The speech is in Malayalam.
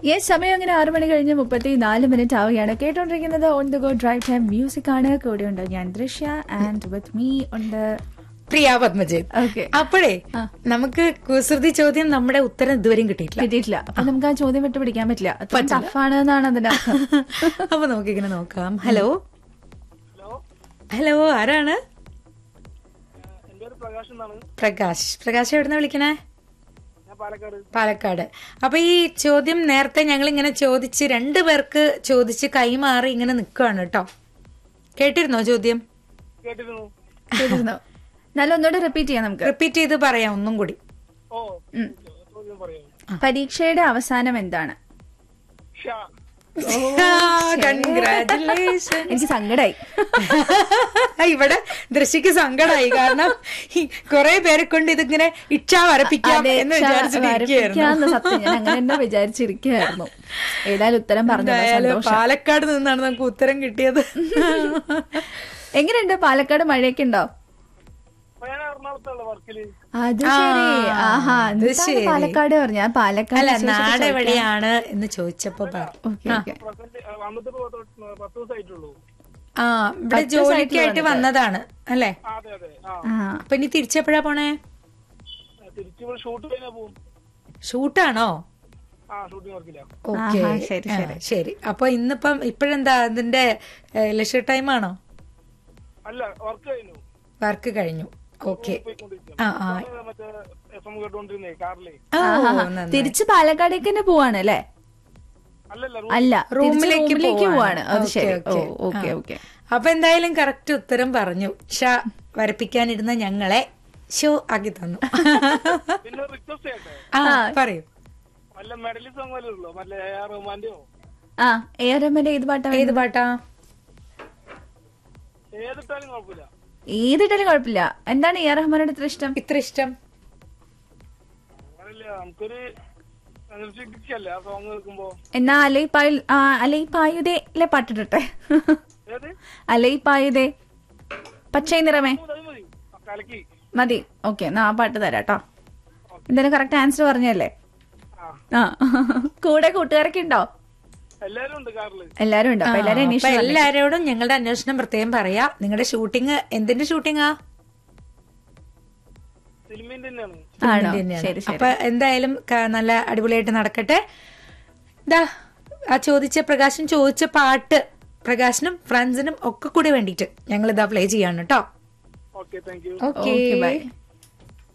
യെസ് സമയം അങ്ങനെ ആറ് മണി കഴിഞ്ഞ് മുപ്പത്തി നാല് മിനിറ്റ് ആവുകയാണ് കേട്ടോണ്ടിരിക്കുന്നത് on the go drive time music ആണ് കൂടെ ഉണ്ട് ഞാൻ ദൃശ്യ ആൻഡ് വിത്ത് മീ ഉണ്ട് പ്രിയ പത്മജിത്ത് ഓക്കെ അപ്പോഴേ നമുക്ക് കുസൃതി ചോദ്യം നമ്മുടെ ഉത്തരം ഇതുവരെയും കിട്ടിയിട്ടില്ല കിട്ടിയിട്ടില്ല അപ്പൊ നമുക്ക് ആ ചോദ്യം വിട്ട് പിടിക്കാൻ പറ്റില്ല അത്ര ടഫാണ് എന്നാണ് അതിന്റെ അർത്ഥം അപ്പൊ നമുക്കിങ്ങനെ നോക്കാം ഹലോ ഹലോ ഹലോ ആരാണ് എന്റെ പേര് പ്രകാശ് എന്നാണ് പ്രകാശ് പ്രകാശ് എവിടുന്ന വിളിക്കണേ ഞാൻ പാലക്കാട് പാലക്കാട് അപ്പൊ ഈ ചോദ്യം നേരത്തെ ഞങ്ങൾ ഇങ്ങനെ ചോദിച്ച് രണ്ടു പേർക്ക് ചോദിച്ച് കൈമാറി ഇങ്ങനെ നിൽക്കുകയാണ് കേട്ടോ കേട്ടിരുന്നോ ചോദ്യം കേട്ടിരുന്നു കേട്ടിരുന്നോ നല്ല ഒന്നുകൂടെ റിപ്പീറ്റ് ചെയ്യാം നമുക്ക് റിപ്പീറ്റ് ചെയ്ത് പറയാം ഒന്നും കൂടി ഓ ചോദ്യം പറയാം പരീക്ഷയുടെ അവസാനം എന്താണ് ഷാ കൺഗ്രാറ്റുലേഷൻ എനിക്ക് സങ്കടായി ഇവിടെ ദൃശ്യക്ക് സങ്കടമായി കാരണം ഈ കുറെ പേരെ കൊണ്ട് ഇതിങ്ങനെ ഇച്ഛ വരപ്പിക്കാം അതെ, എന്ന് ക്ഷ- വിചാരിച്ചിരിക്കുകയായിരുന്നു വരപ്പിക്കാന്ന് സത്യം ഞാൻ അങ്ങനെ തന്നെ വിചാരിച്ചിരിക്കുകയായിരുന്നു ഏതായാലും ഉത്തരം പറഞ്ഞു എന്തായാലും സന്തോഷം പാലക്കാട് നിന്നാണ് നമുക്ക് ഉത്തരം കിട്ടിയത് എങ്ങനെയുണ്ട് പാലക്കാട് മഴയൊക്കെ ഉണ്ടോ അപ്പൊ ഞാൻ എറണാകുളത്തുള്ള വർക്കില് അത് ശരി ആഹാ എന്നിട്ടാണ് പാലക്കാട് പറഞ്ഞു ഞാൻ പാലക്കാട് അല്ല വിശേഷം നാട് ചോദിക്കാൻ. എവിടെയാണ് എന്ന് ചോദിച്ചപ്പോ പറഞ്ഞു ഓക്കെ ഓക്കെ പ്രസന്റ് വന്നിട്ട് ഇപ്പൊ പത്ത് പത്ത് ദിവസമായിട്ടുള്ളൂ ആ ഇവിടെ ജോലിക്കായിട്ട് വന്നതാണ് അല്ലേ ആ, അതെ അതെ ആ ആ അപ്പൊ ഇനി തിരിച്ചെപ്പോഴാ പോണേ തിരിച്ചു ഇവിടെ ഷൂട്ട് കഴിഞ്ഞാ പോവും ഷൂട്ടാണോ ആ ഷൂട്ടിംഗ് വർക്കില്ല ഓക്കെ ആഹാ, ശരി, ശരി. ശരി അപ്പൊ ഇന്നിപ്പം ഇപ്പോഴെന്താ അതിന്റെ ലക്ഷ ടൈം ആണോ അല്ല വർക്ക് കഴിഞ്ഞു വർക്ക് കഴിഞ്ഞു ഓക്കെ പോയിക്കൊണ്ടിരിക്കും ആ ആ മറ്റേ എഫ് എം കേട്ടോണ്ടിരുന്നേ കാറിലേ ഓ, ആഹാ. നന്നായി. തിരിച്ച് പാലക്കാടേക്ക് തന്നെ പോവാണ് അല്ലേ അല്ലല്ല അല്ല റൂമിലേക്ക് റൂമിലേക്ക് പോവാണ്. പോവാണ് അത് ഓക്കേ, ശരി ഓക്കേ. ഓക്കെ ആ. ഓക്കെ അപ്പൊ എന്തായാലും കറക്റ്റ് ഉത്തരം പറഞ്ഞു ഷ വരപ്പിക്കാനിരുന്ന ഞങ്ങളെ ഷോ ആക്കി തന്നു പിന്നെ റിക്വസ്റ്റ് ചെയ്യട്ടെ ആ പറയൂ വല്ല മെഡലിസ്റ്റ് സോങ് വല്ല ഉള്ളോ മറ്റേ എ ആർ റഹ്മാന്റെയോ ആ എ ആർ എമ്മിന്റെ ഏത് പാട്ടാ ഏത് പാട്ടാ ഏതിട്ടാലും കുഴപ്പമില്ല ഏതിട്ടാലും കുഴപ്പമില്ല എന്താണ് എ ആർ റഹ്മാനോട് ഇത്ര ഇഷ്ടം ഇത്ര ഇഷ്ടം അങ്ങനല്ല നമുക്കൊരു എനർജറ്റിക് ആ സോങ് കേൾക്കുമ്പോ എന്നാ അലൈ പായു ആ അലൈ പായുതേലെ പാട്ടിട്ടെ ഏത് അലൈ പായുതേ പച്ചൈ നിറമേ അത് മതി ആ, കലക്കി മതി ഓക്കെ എന്നാ ആ പാട്ട് തരാം കേട്ടോ എന്തായാലും കറക്റ്റ് ആൻസർ പറഞ്ഞല്ലേ ആ ആ കൂടെ കൂട്ടുകാരൊക്കെ ഉണ്ടോ എല്ലാരും ഉണ്ട് കാറില് എല്ലാരും ഉണ്ട് അപ്പൊ എല്ലാരും അപ്പൊ അന്വേഷിച്ചു എല്ലാരോടും ഞങ്ങളുടെ അന്വേഷണം പ്രത്യേകം പറയാ നിങ്ങളുടെ ഷൂട്ടിംഗ് എന്തിന്റെ ഷൂട്ടിംഗാ സിനിമേന്റെ തന്നെയാണ് ആണോ തന്നെയാണ്. ശരി ശരി അപ്പൊ എന്തായാലും ക- നല്ല അടിപൊളിയായിട്ട് നടക്കട്ടെ ദാ ആ ചോദിച്ച പ്രകാശൻ ചോദിച്ച പാട്ട് പ്രകാശനും ഫ്രണ്ട്സിനും ഒക്കെ കൂടി വേണ്ടിയിട്ട് ഞങ്ങൾ ഇതാ പ്ലേ ചെയ്യാണ് കേട്ടോ okay thank you okay okay by